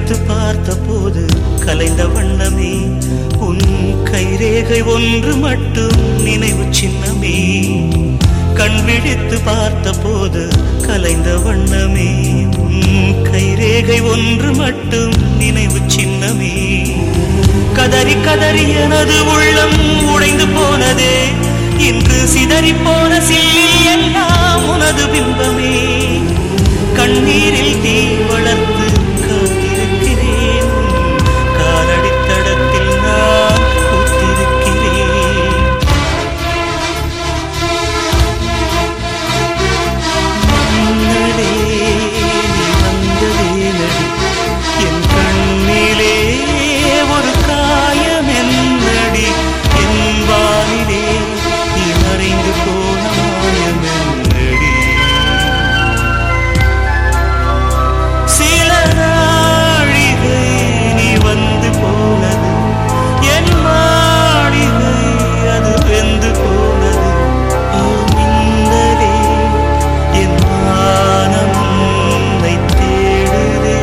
விழித்து பார்த்த போது கலைந்த வண்ணமே உன் கைரேகை ஒன்று மட்டும் நினைவு சின்னமே கண் விழித்து பார்த்த போது கலைந்த வண்ணமே உன் கைரேகை ஒன்று மட்டும் நினைவு சின்னமே கதறி கதறி எனது உள்ளம் உடைந்து போனதே இன்று சிதறி போன சில்லில் எல்லாம் உனது பிம்பமே கண்ணீரில் தீ வளர்த்து காத்திருக்கிறேன் உன் காலடித்தடத்தில் நான் பூத்திருக்கிறேன் மன்னடே நீ வந்ததே நடி என் கண்ணிலே ஒரு காயம் என்னடி என் வானிலே நீ மறைந்து போன மாயம் என்னடி சில நாழிகை நீ வந்து போனது என் மாளிகை அது வெந்து போனது ஓ மின்னலே என் மானம் உன்னை தேடுதே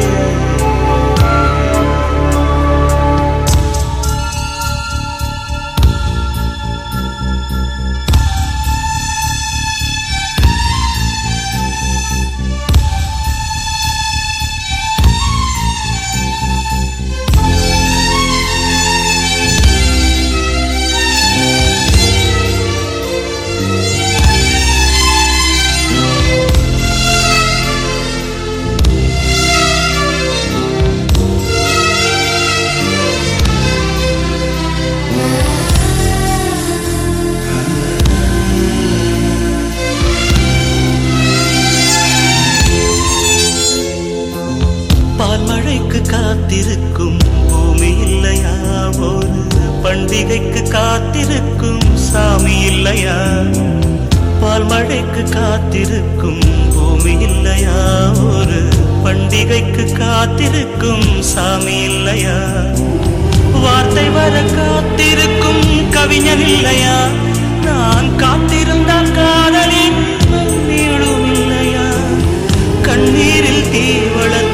பால்மழைக்கு காத்திருக்கும் பூமி இல்லையா ஒரு பண்டிகைக்கு காத்திருக்கும் சாமி இல்லையா பால்மழைக்கு காத்திருக்கும் பூமி இல்லையா ஒரு பண்டிகைக்கு காத்திருக்கும் சாமி இல்லையா வார்த்தை வர காத்திருக்கும் கவிஞன் இல்லையா நான் காத்திருந்தால் காதலின் நீளும் இல்லையா கண்ணீரில் தீ வளர்த்து